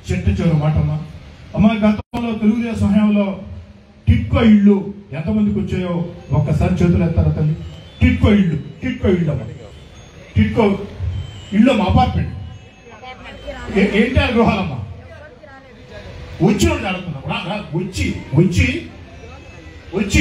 చిట్ట చివరి మాట అమ్మా అమ్మ గతంలో తెలుగుదేశం హయాంలో టిట్కో ఇళ్ళు ఎంతమందికి వచ్చాయో ఒక్కసారి చేతులు ఎత్తారా తల్లి టిట్కో ఇళ్ళు టిట్కో ఇళ్ళు అమ్మ టిట్కో ఇళ్ళు అమ్మ అపార్ట్మెంట్ ఏ- ఏంటి ఆ గృహాలమ్మా వచ్చి ఉండి అడుగుతున్నా రా, రా, వచ్చి వచ్చి వచ్చి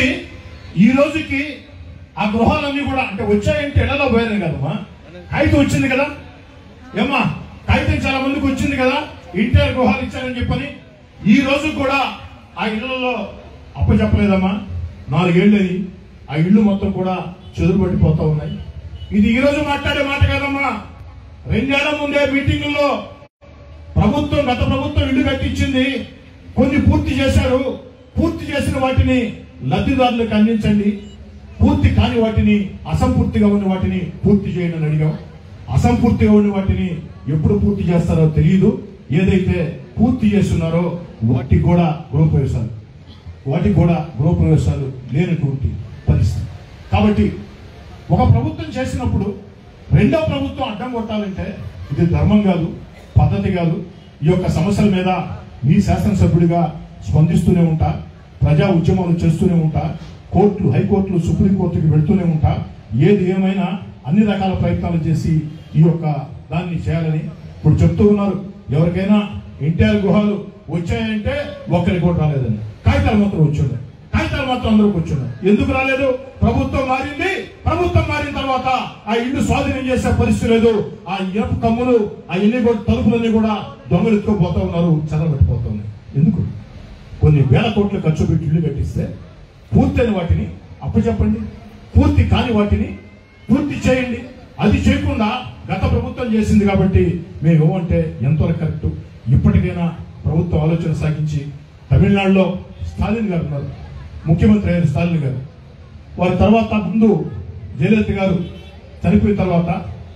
ఈ రోజుకి ఆ గృహాలన్నీ కూడా అంటే వచ్చాయంటే ఇళ్లలో పోయారు కదమ్మా కాగితం వచ్చింది కదా ఏమ్మా కాగితం చాలా మందికి వచ్చింది కదా ఇంటర్ గృహాలు ఇచ్చారని చెప్పని ఈ రోజు కూడా ఆ ఇళ్లలో అప్పచెప్పలేదమ్మా నాలుగేళ్ళు అయ్యి ఆ ఇళ్ళు మొత్తం కూడా చెదురు పట్టిపోతా ఉన్నాయి ఇది ఈ రోజు మాట్లాడే మాట కాదమ్మా రెండేళ్ల ముందే మీటింగుల్లో ప్రభుత్వం గత ప్రభుత్వం ఇల్లు కట్టించింది కొన్ని పూర్తి చేశారు పూర్తి చేసిన వాటిని లబ్ధిదారులకు అందించండి పూర్తి కాని వాటిని అసంపూర్తిగా ఉన్న వాటిని పూర్తి చేయండి అని అడిగాం అసంపూర్తిగా ఉన్న వాటిని ఎప్పుడు పూర్తి చేస్తారో తెలియదు ఏదైతే పూర్తి చేస్తున్నారో వాటికి కూడా గృహప్రవేశాలు వాటికి కూడా గృహప్రవేశాలు లేనటువంటి పరిస్థితి కాబట్టి ఒక ప్రభుత్వం చేసినప్పుడు రెండో ప్రభుత్వం అడ్డం కొట్టాలంటే ఇది ధర్మం కాదు పద్ధతి కాదు ఈ యొక్క సమస్యల మీద మీ శాసనసభ్యుడిగా స్పందిస్తూనే ఉంటా ప్రజా ఉద్యమాలు చేస్తూనే ఉంటా కోర్టులు హైకోర్టులు సుప్రీంకోర్టుకి వెళ్తూనే ఉంటా ఏది ఏమైనా అన్ని రకాల ప్రయత్నాలు చేసి ఈ యొక్క దాన్ని చేయాలని ఇప్పుడు చెప్తూ ఉన్నారు ఎవరికైనా ఎన్టీఆర్ గుహాలు వచ్చాయంటే ఒక్కరికి కూడా రాలేదని కాగితాలు మాత్రం వచ్చుండే కాగితాలు మాత్రం అందరూ కూర్చున్నారు ఎందుకు రాలేదు ప్రభుత్వం మారింది ప్రభుత్వం మారిన తర్వాత ఆ ఇల్లు స్వాధీనం చేసే పరిస్థితి లేదు ఆ ఇనప కమ్ములు ఆ ఇల్లు కూడా తలుపులన్నీ కూడా దొంగలు ఎత్తుకోపోతా ఉన్నారు చదవబెట్టిపోతా ఉన్నాయి ఎందుకు కొన్ని వేల కోట్లు ఖర్చు పెట్టి ఇల్లు కట్టిస్తే పూర్తయిన వాటిని అప్పచెప్పండి పూర్తి కాని వాటిని పూర్తి చేయండి అది చేయకుండా గత ప్రభుత్వం చేసింది కాబట్టి మేము ఏమంటే ఎంతవరకు కరెక్ట్ ఇప్పటికైనా ప్రభుత్వం ఆలోచన సాగించి తమిళనాడులో స్టాలిన్ గారు ఉన్నారు ముఖ్యమంత్రి అయిన స్టాలిన్ గారు వారి తర్వాత ముందు జయలలిత గారు చనిపోయిన తర్వాత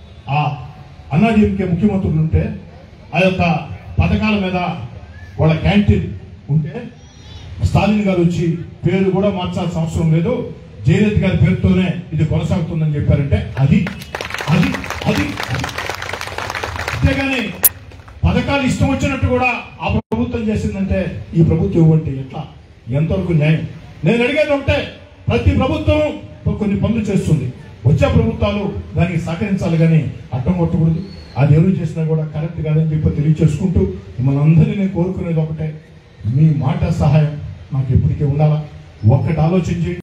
ఆ అన్నాడీఎంకే ముఖ్యమంత్రులు ఉంటే ఆ యొక్క పథకాల మీద వాళ్ళ క్యాంటీన్ ఉంటే స్టాలిన్ గారు వచ్చి పేరు కూడా మార్చాల్సిన అవసరం లేదు జయలలిత గారి పేరుతోనే ఇది కొనసాగుతుందని చెప్పారంటే అది అది అది అది. అంతేగాని పథకాలు ఇష్టం వచ్చినట్టు కూడా ఆ ప్రభుత్వం చేసిందంటే ఈ ప్రభుత్వం ఇవ్వండి ఎట్లా ఎంతవరకు న్యాయం నేను అడిగేది ఒకటే ప్రతి ప్రభుత్వం కొన్ని పనులు చేస్తుంది వచ్చే ప్రభుత్వాలు దానికి సహకరించాలి కానీ అడ్డం కొట్టకూడదు అది ఎవరు చేసినా కూడా కరెక్ట్ కాదని చెప్పి తెలియచేసుకుంటూ మిమ్మల్ని అందరినీ నేను కోరుకునేది ఒకటే మీ మాట సహాయం నాకు ఎప్పటికీ ఉండాలా ఒక్కటి ఆలోచించి